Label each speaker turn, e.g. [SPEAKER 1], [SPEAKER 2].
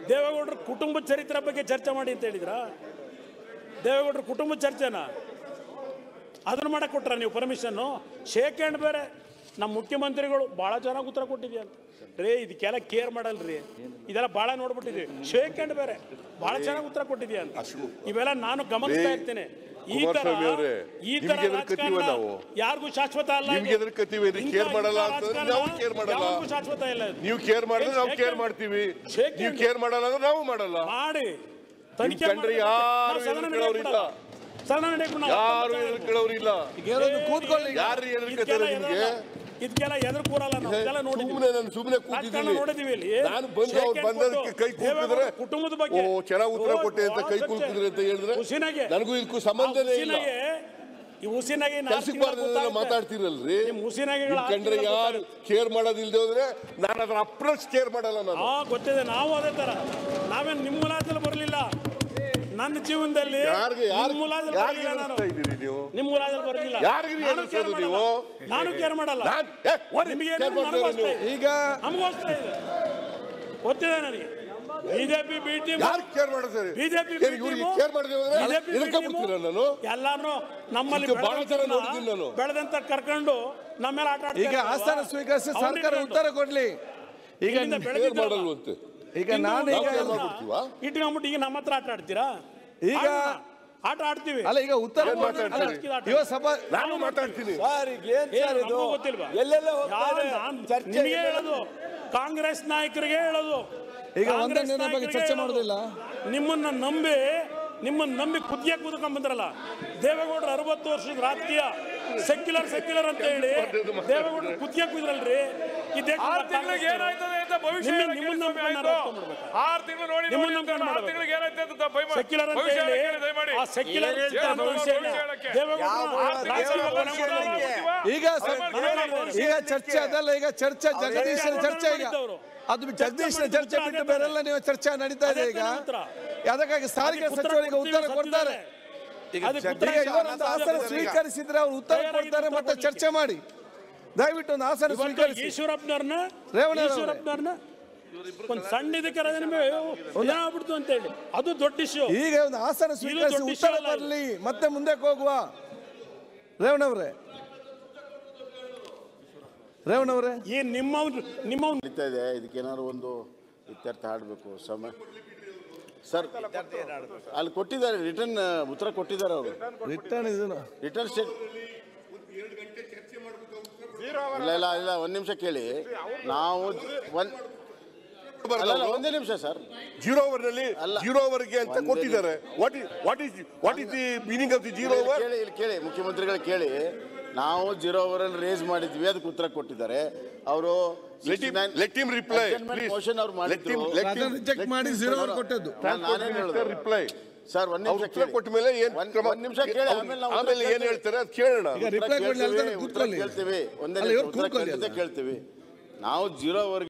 [SPEAKER 1] ದೇವೇಗೌಡರ ಕುಟುಂಬ ಚರಿತ್ರೆ ಬಗ್ಗೆ ಚರ್ಚೆ ಮಾಡಿ ಅಂತ ಹೇಳಿದ್ರ ದೇವೇಗೌಡರ ಕುಟುಂಬ ಚರ್ಚೆನ ಅದನ್ನ ಮಾಡಕ್ಕೆ ಕೊಟ್ರ ನೀವು ಪರ್ಮಿಷನ್ನು ಶೇಕ್ ಹ್ಯಾಂಡ್ ಬೇರೆ ನಮ್ಮ ಮುಖ್ಯಮಂತ್ರಿಗಳು ಭಾಳ ಚೆನ್ನಾಗಿ ಉತ್ತರ ಕೊಟ್ಟಿದ್ಯಾ ಅಂತ ರೇ ಇದಕ್ಕೆಲ್ಲ ಕೇರ್ ಮಾಡಲ್ರಿ ಇದೆಲ್ಲ ಭಾಳ ನೋಡ್ಬಿಟ್ಟಿದ್ವಿ ಶೇಕ್ ಹ್ಯಾಂಡ್ ಬೇರೆ ಭಾಳ ಚೆನ್ನಾಗಿ ಉತ್ತರ ಕೊಟ್ಟಿದ್ಯಾ ಅಂತ ಇವೆಲ್ಲ ನಾನು ಗಮನಿಸ್ತಾ ಇರ್ತೇನೆ ಈ ತರ
[SPEAKER 2] ಕುಮಾರಸ್ವಾಮಿ ಅವ್ರೆ,
[SPEAKER 1] ಈ ತರ
[SPEAKER 2] ನಿಮ್ಗೆ ಎದುರ್ಕತ್ತೀವ
[SPEAKER 1] ರಾಜಕಾರಣ
[SPEAKER 2] ನಾವು?
[SPEAKER 1] ಯಾರಿಗೂ ಶಾಶ್ವತ ಅಲ್ಲ ಇದು.
[SPEAKER 2] ನಿಮ್ಗೆ ಎದುರ್ಕತ್ತೀವಿ, ಇದು
[SPEAKER 1] ಇಂಥ-
[SPEAKER 2] care ಮಾಡಲ್ಲ
[SPEAKER 1] ಇಂಥ
[SPEAKER 2] ಅಂತಂದ್ರೆ
[SPEAKER 1] ರಾಜಕಾರಣ
[SPEAKER 2] ನಾವು care ಮಾಡಲ್ಲ.
[SPEAKER 1] ಯಾರಿಗೂ ಶಾಶ್ವತ ಇಲ್ಲ ಇದು.
[SPEAKER 2] ನೀವು ಕೇರ್ ಮಾಡಿದ್ರೆ ನಾವು
[SPEAKER 1] Shake
[SPEAKER 2] ಕೇರ್
[SPEAKER 1] hand.
[SPEAKER 2] ಮಾಡ್ತೀವಿ
[SPEAKER 1] Shake
[SPEAKER 2] ನೀವು
[SPEAKER 1] hand.
[SPEAKER 2] ಕೇರ್ ಮಾಡಲ್ಲ ಅಂದ್ರೆ ನಾವು ಮಾಡಲ್ಲ
[SPEAKER 1] ಮಾಡಿ ತನಿಖೆ
[SPEAKER 2] ಕಂಡ್ರೆ
[SPEAKER 1] ಮಾಡ್ಬೇಕು.
[SPEAKER 2] ಯಾರು
[SPEAKER 1] ನಾವು ಸದನ
[SPEAKER 2] ಎದುರ್ಕೊಳ್ಳೋರು
[SPEAKER 1] ನಡೆಯಕ್ಕೆ
[SPEAKER 2] ಇಲ್ಲ.
[SPEAKER 1] ಬಿಡಲ್ಲ. ಸದನ ನಡೆಯಕ್ಕೆ ಬಿಡಲ್ಲ.
[SPEAKER 2] ಯಾರು ಎದುರ್ಕೊಳ್ಳೋರಿಲ್ಲ
[SPEAKER 3] ಏನೊಂದು ಕೂತ್ಕೊಳ್ಳಿ ಈಗ.
[SPEAKER 2] ಯಾರು ಎದುರ್ಕತ್ತಾರೆ
[SPEAKER 1] ಇದಕ್ಕೆಲ್ಲ
[SPEAKER 2] ನಿಮ್ಗೆ
[SPEAKER 1] ಎದುರಲ್ಲ. ಇದಕ್ಕೆಲ್ಲ ಎದುರು ಕೂರಲ್ಲ ನಾವು ಇದೆಲ್ಲ ನೋಡಿದ್ವಿ
[SPEAKER 2] ಸುಮ್ಮನೆ ನಾನು ಸುಮ್ಮನೆ
[SPEAKER 1] ರಾಜಕಾರಣ
[SPEAKER 2] ಕೂತಿದ್ದೀನಿ
[SPEAKER 1] ನೋಡಿದೀವಿ ಇಲ್ಲಿ
[SPEAKER 2] ನಾನು ಬಂದು
[SPEAKER 1] Shake
[SPEAKER 2] ಅವ್ರು
[SPEAKER 1] hand
[SPEAKER 2] ಬಂದದಕ್ಕೆ
[SPEAKER 1] ಕೊಟ್ಟು
[SPEAKER 2] ಕೈ ಕೂತಿದ್ರೆ
[SPEAKER 1] ದೇವೇಗೌಡರ ಕುಟುಂಬದ ಬಗ್ಗೆ
[SPEAKER 2] ಓ ಚೆನ್ನಾಗಿ ಉತ್ತರ
[SPEAKER 1] ಓ,
[SPEAKER 2] ಕೊಟ್ಟೆ ಅಂತ
[SPEAKER 1] ಭಾಳ
[SPEAKER 2] ಕೈ
[SPEAKER 1] ಚರ್ಚೆ.
[SPEAKER 2] ಕೂತಿದ್ರೆ ಅಂತ ಹೇಳಿದ್ರೆ
[SPEAKER 1] ಹುಸಿನಾಗೆ
[SPEAKER 2] ನನಗೂ ಇದಕ್ಕೂ ಸಂಬಂಧನೇ ಇಲ್ಲ
[SPEAKER 1] ಹುಸಿನಾಗೆ ಈ ಹುಸಿನಾಗೆ ನಾಲ್ಕು
[SPEAKER 2] ಕೆಲ್ಸಕ್ಕೆ
[SPEAKER 1] ತಿಂಗಳು
[SPEAKER 2] ಬಾರ್ದಲ್ಲ
[SPEAKER 1] ಗೊತ್ತಾಗುತ್ತೆ.
[SPEAKER 2] ಮಾತಾಡ್ತಿರಲ್ರಿ
[SPEAKER 1] ನಿಮ್ ಹುಸಿನಾಗೆಗಳು
[SPEAKER 2] ನಿಮ್ ಕಂಡ್ರೆ
[SPEAKER 1] ಆರು ತಿಂಗಳು
[SPEAKER 2] ಯಾರು ಕೇರ್ ಮಾಡೋದಿಲ್ದೆ ಹೋದ್ರೆ ನಾನು ಅದ್ರ ಅಪ್ರೋಚ್ ಕೇರ್ ಮಾಡಲ್ಲ ನಾನು
[SPEAKER 1] ಹಾ ಗೊತ್ತಿದೆ ನಾವು ಅದೇ ತರ ನಾವೇನ್ ನಿಮ್ಮ ಮುಲಾಜಲ್ಲಿ ಬರಲಿಲ್ಲ ನನ್ನ ಜೀವನದಲ್ಲಿ
[SPEAKER 2] ಯಾರಿಗೆ ಯಾರು
[SPEAKER 1] ನಿಮ್ಮ ಮುಲಾಜಲ್ಲಿ
[SPEAKER 2] ಯಾರಿಗೆ
[SPEAKER 1] ಬರಲಿಲ್ಲ ನಾನು
[SPEAKER 2] ಎದುರಿಸ್ತಾ ಇದ್ದೀರಿ ನೀವು
[SPEAKER 1] ನಿಮ್ಮ ಮುಲಾಜಲ್ಲಿ ಬರಲಿಲ್ಲ
[SPEAKER 2] ಯಾರಿಗೆ
[SPEAKER 1] ನಾನು care
[SPEAKER 2] ಎದುರಿಸೋದು
[SPEAKER 1] ಮಾಡಲ್ಲ.
[SPEAKER 2] ನೀವು?
[SPEAKER 1] ನಾನು ಕೇರ್ ಮಾಡಲ್ಲ
[SPEAKER 2] ನಾನ್- ಏ, ಓಡಿ,
[SPEAKER 1] ನಿಮಗೆ
[SPEAKER 2] care ಮಾಡ್ತೀರಾ
[SPEAKER 1] ನನಗೂ ಅಷ್ಟೇ
[SPEAKER 2] ನೀವು?
[SPEAKER 3] ಈಗ
[SPEAKER 1] ನಮಗೂ ಅಷ್ಟೇ ಇದೆ ಗೊತ್ತಿದೆ ನನಗೆ ಬಿಜೆಪಿ ಬಿ ಟೀಮ್
[SPEAKER 2] ಯಾರು ಕೇರ್ ಮಾಡ್ತಾರೆ
[SPEAKER 1] ಬಿಜೆಪಿ
[SPEAKER 2] ಇವ್ರಿಗೆ ಕೇರ್ ಮಾಡಿದ್ರೆ ಬಿಡ್ತೀರಾ ನಾನು
[SPEAKER 1] ಎಲ್ಲಾರು ನಮ್ಮಲ್ಲಿ
[SPEAKER 2] ಇದು ಬಹಳ ಜನ
[SPEAKER 1] ಬೆಳೆದಂತವ್ರನ್ನ
[SPEAKER 2] ನೋಡಿದ್ದೀನಿ ನಾನು.
[SPEAKER 1] ಬೆಳೆದಂತ ಕರ್ಕೊಂಡು ನಮ್ಮ ಮೇಲೆ ಆಟ ಆಡ್ತಾ
[SPEAKER 3] ಈಗ
[SPEAKER 1] ಇದ್ದಾರಲ್ವಾ?
[SPEAKER 3] ಆಸ್ಥಾನ ಸ್ವೀಕರಿಸಿ
[SPEAKER 1] ಅವ್ರನ್ನ
[SPEAKER 3] ಸರ್ಕಾರ
[SPEAKER 1] ಇಟ್ಕೊಂಡು.
[SPEAKER 3] ಉತ್ತರ ಕೊಡ್ಲಿ ಈಗ
[SPEAKER 1] ಇಲ್ಲಿಂದ
[SPEAKER 3] ನಿ-
[SPEAKER 1] ಬೆಳೆದಿದ್ದಲ್ಲ.
[SPEAKER 2] ಕೇರ್ ಮಾಡಲ್ವಂತೆ
[SPEAKER 3] ಈಗ
[SPEAKER 1] ಇನ್ನು
[SPEAKER 3] ನಾನು
[SPEAKER 2] ನಾವು
[SPEAKER 3] ಈಗ
[SPEAKER 2] ಕೇರ್ ಮಾಡ್ಬಿಡ್ತೀವಾ
[SPEAKER 1] ಇಟ್ಕೊಂಡ್ಬಿಟ್ಟು ಈಗ ನಮ್ಮ ಹತ್ರ ಆಟ ಆಡ್ತೀರಾ
[SPEAKER 3] ಈಗ-
[SPEAKER 1] ಆಡೋಣ. ಆಟ ಆಡ್ತೀವಿ
[SPEAKER 3] ಅಲ್ಲ ಈಗ ಉತ್ತರ
[SPEAKER 2] ಏನ್
[SPEAKER 3] ಕೊಡ್ಲಿ-
[SPEAKER 2] ಮಾತಾಡ್ತೀರಿ?
[SPEAKER 3] ಅಲ್ಲ, ಇವ ಸಭಾ
[SPEAKER 2] ನಾನು ಮಾತಾಡ್ತೀನಿ
[SPEAKER 4] ಸರ್ ಈಗ ಏನ್
[SPEAKER 1] ಏ,
[SPEAKER 4] ಸರ್ ಇದು
[SPEAKER 1] ನಮಗೂ ಗೊತ್ತಿಲ್ವಾ?
[SPEAKER 4] ಎಲ್ಲೆಲ್ಲ
[SPEAKER 1] ಯಾರು
[SPEAKER 4] ಹೋಗ್ತಾರೆ
[SPEAKER 1] ನಾನ್-
[SPEAKER 4] ಚರ್ಚೆ
[SPEAKER 1] ನಿಮಗೆ ಹೇಳೋದು ಕಾಂಗ್ರೆಸ್ ನಾಯಕರಿಗೆ ಹೇಳೋದು
[SPEAKER 3] ಈಗ ಒಂದೇ
[SPEAKER 1] ಕಾಂಗ್ರೆಸ್
[SPEAKER 3] ನಿರ್ಣಯ ಬಗ್ಗೆ
[SPEAKER 1] ನಾಯಕರಿಗೆ
[SPEAKER 3] ಚರ್ಚೆ
[SPEAKER 1] ಹೇಳೋದು.
[SPEAKER 3] ಮಾಡೋದಿಲ್ಲ?
[SPEAKER 1] ನಿಮ್ಮನ್ನ ನಂಬಿ ನಿಮ್ಮನ್ನ ನಂಬಿ ಕುದಿಯ ಕೂತ್ಕೊಂಡ್ ಬಂದ್ರಲ್ಲ ದೇವೇಗೌಡರು ಅರವತ್ತು ವರ್ಷದ ರಾಜಕೀಯ ಸೆಕ್ಯುಲರ್ ಸೆಕ್ಯುಲರ್ ಅಂತ ಹೇಳಿ ದೇವೇಗೌಡರು ಕುದಿಯ ಕೂದ್ರಲ್ರಿ ಈ ದೇಶ
[SPEAKER 5] ಆರು ತಿಂಗಳಿಗೆ ಏನಾಯ್ತದೆ ಅಂತ ಭವಿಷ್ಯ
[SPEAKER 1] ನಿಮ್ಮ-
[SPEAKER 5] ಹೇಳಕ್ಕೆ
[SPEAKER 1] ನಿಮ್ಮನ್ನ
[SPEAKER 5] ಸ್ವಾಮಿ
[SPEAKER 1] ನಂಬ್ಕೊಂಡು
[SPEAKER 5] ಆಯ್ತು.
[SPEAKER 1] ಅರ್ಥ ಮಾಡ್ಬೇಕು.
[SPEAKER 5] ಆರು ತಿಂಗಳು ನೋಡಿ
[SPEAKER 1] ನಿಮ್ಮನ್ನ
[SPEAKER 5] ನೋಡಿ ಅಂತ
[SPEAKER 1] ನಂಬ್ಕೊಂಡು
[SPEAKER 5] ಆರು
[SPEAKER 1] ಮಾಡ್ಬೇಕು.
[SPEAKER 5] ತಿಂಗಳಿಗೆ ಏನಾಯ್ತು ಅಂತ ಭಯ-
[SPEAKER 1] ಸೆಕ್ಯುಲರ್ ಅಂತ
[SPEAKER 5] ಭವಿಷ್ಯ
[SPEAKER 1] ಹೇಳಿ
[SPEAKER 5] ಹೇಳಕ್ಕೆ ದಯಮಾಡಿ.
[SPEAKER 1] ಆ ಸೆಕ್ಯುಲರ್
[SPEAKER 5] ಏನ್ ಹೇಳ್ತಾರೆ
[SPEAKER 1] ಭವಿಷ್ಯ ಇಲ್ಲ.
[SPEAKER 5] ಭವಿಷ್ಯ ಹೇಳಕ್ಕೆ?
[SPEAKER 1] ದೇವೇಗೌಡರು
[SPEAKER 4] ಯಾವ
[SPEAKER 1] ರಾಜಕೀಯ
[SPEAKER 4] ಯಾವ
[SPEAKER 1] ಕೊನೆ
[SPEAKER 4] ಭವಿಷ್ಯ
[SPEAKER 1] ಮಾಡೋದು
[SPEAKER 4] ಹೇಳಕ್ಕೆ?
[SPEAKER 3] ಈಗ ಸ- ಈಗ ಚರ್ಚೆ ಅದಲ್ಲ ಈಗ ಚರ್ಚೆ ಜಗದೀಶನ ಚರ್ಚೆ ಈಗ ಅದು ಬಿಟ್ಟು ಜಗದೀಶನ ಚರ್ಚೆ ಬಿಟ್ಟು ಬೇರೆಲ್ಲ ನೀವು ಚರ್ಚೆ ನಡೀತಾ ಇದೆ ಈಗ ಅದಕ್ಕಾಗಿ ಸಾರಿಗೆ ಸಚಿವರಿಗೆ ಉತ್ತರ ಕೊಡ್ತಾರೆ
[SPEAKER 1] ಅದಕ್ಕೆ
[SPEAKER 3] ಈಗ ಇವರೊಂದು ಆಸನ ಸ್ವೀಕರಿಸಿದ್ರೆ ಅವ್ರು ಉತ್ತರ ಕೊಡ್ತಾರೆ ಮತ್ತೆ ಚರ್ಚೆ ಮಾಡಿ ದಯವಿಟ್ಟು ಒಂದು ಆಸನ ಸ್ವೀಕರಿಸಿ
[SPEAKER 1] ಈಶ್ವರಪ್ಪನವ್ರನ್ನ
[SPEAKER 3] ರೇವಣ್ಣನವ್ರೆ.
[SPEAKER 1] ಈಶ್ವರಪ್ಪನವ್ರನ್ನ ಒಂದು ಸಣ್ಣ ಇದಕ್ಕೆ ಏನಾಗ್ಬಿಡ್ತು ಅಂತ ಹೇಳಿ ಅದು ದೊಡ್ಡ ಇಶ್ಯೂ
[SPEAKER 3] ಈಗ ಒಂದು ಆಸನ ಸ್ವೀಕರಿಸಿ
[SPEAKER 1] ದೊಡ್ಡ
[SPEAKER 3] ಉತ್ತರ
[SPEAKER 1] ವಿಷಯ ಅಲ್ಲ ಇದು.
[SPEAKER 3] ಬರಲಿ ಮತ್ತೆ ಮುಂದಕ್ಕೆ ಹೋಗುವ ರೇವಣ್ಣವ್ರೆ ರೇವಣ್ಣವ್ರೆ
[SPEAKER 1] ಈ ನಿಮ್ಮ ನಿಮ್ಮ
[SPEAKER 6] ನಡೀತಾ ಇದೆ ಇದಕ್ಕೇನಾದ್ರು ಒಂದು ಇತ್ಯರ್ಥ ಆಡಬೇಕು ಸಮಯ ಸರ್ ಅಲ್ಲಿ ಕೊಟ್ಟಿದ್ದಾರೆ ರಿಟರ್ನ್ ಉತ್ತರ ಕೊಟ್ಟಿದ್ದಾರೆ ಅವರು
[SPEAKER 3] ರಿಟರ್ನ್ ಇದನ್ನು
[SPEAKER 6] ರಿಟರ್ನ್ ಸ್ಟೇಟ್ ಇಲ್ಲ ಇಲ್ಲ ಇಲ್ಲ ಒಂದು ನಿಮಿಷ ಕೇಳಿ ನಾವು ಒಂದ್ ಅಲ್ಲ ಅಲ್ಲ, ಒಂದೇ ನಿಮಿಷ ಸರ್
[SPEAKER 2] ಜೀರೋ ಓವರ್ ನಲ್ಲಿ
[SPEAKER 6] ಅಲ್ಲ.
[SPEAKER 2] ಜೀರೋ ಓವರ್ಗೆ ಅಂತ
[SPEAKER 6] ಒಂದೇ
[SPEAKER 2] ಕೊಟ್ಟಿದ್ದಾರೆ what is what is what is the meaning of the zero over
[SPEAKER 6] ಕೇಳಿ ಇಲ್ಲಿ ಕೇಳಿ ಮುಖ್ಯಮಂತ್ರಿಗಳು ಕೇಳಿ ನಾವು ಜೀರೋ ಓವರ್ ಅಲ್ಲಿ ರೇಸ್ ಮಾಡಿದ್ವಿ ಅದಕ್ಕೆ ಉತ್ತರ ಕೊಟ್ಟಿದ್ದಾರೆ ಅವರು
[SPEAKER 2] Let him- let him reply, please.
[SPEAKER 6] Motion ಅವ್ರು
[SPEAKER 2] Let him-
[SPEAKER 6] ಮಾಡಿದ್ರು
[SPEAKER 2] let
[SPEAKER 3] ಅದನ್ನು ರಿಜೆಕ್ಟ್ ಮಾಡಿ zero ಅವ್ರು ಕೊಟ್ಟದ್ದು
[SPEAKER 6] ನಾನೇನು ಹೇಳೋದು
[SPEAKER 2] ರಿಪ್ಲೈ
[SPEAKER 6] ಸರ್ ಒಂದ್
[SPEAKER 2] ಅವ್ರು
[SPEAKER 6] ನಿಮಿಷ
[SPEAKER 2] ಉತ್ತರ
[SPEAKER 6] ಕೇಳಿ
[SPEAKER 2] ಕೊಟ್ಟ ಮೇಲೆ ಏನ್
[SPEAKER 6] ಒಂದ್-
[SPEAKER 2] ಕ್ರಮ
[SPEAKER 6] ಒಂದ್ ನಿಮಿಷ ಕೇಳಿ
[SPEAKER 2] ಅವ್ರು-
[SPEAKER 6] ಆಮೇಲೆ ನಾವು
[SPEAKER 2] ಆಮೇಲೆ
[SPEAKER 6] ಉತ್ತರ
[SPEAKER 2] ಏನ್ ಹೇಳ್ತಾರೆ ಅದು ಕೇಳೋಣ
[SPEAKER 3] ಈಗ ರಿಪ್ಲೈ ಕೊಡ್ಲಿ
[SPEAKER 6] ಕೇಳ್ತೀವಿ,
[SPEAKER 3] ಅಲ್ದಾನೆ
[SPEAKER 6] ಉತ್ತರ
[SPEAKER 3] ಕೂತ್ಕೊಳ್ಳಿ
[SPEAKER 6] ಕೇಳ್ತೀವಿ ಒಂದೇ
[SPEAKER 3] ಅಲ್ಲ,
[SPEAKER 6] ನಿಮಿಷ
[SPEAKER 3] ಇವ್ರು
[SPEAKER 6] ಉತ್ತರ
[SPEAKER 3] ಕೂತ್ಕೊಳ್ಳಿ
[SPEAKER 6] ಖಂಡಿತ
[SPEAKER 3] ಅಲ್ಲ.
[SPEAKER 6] ಕೇಳ್ತೀವಿ ನಾವು ಜೀರೋ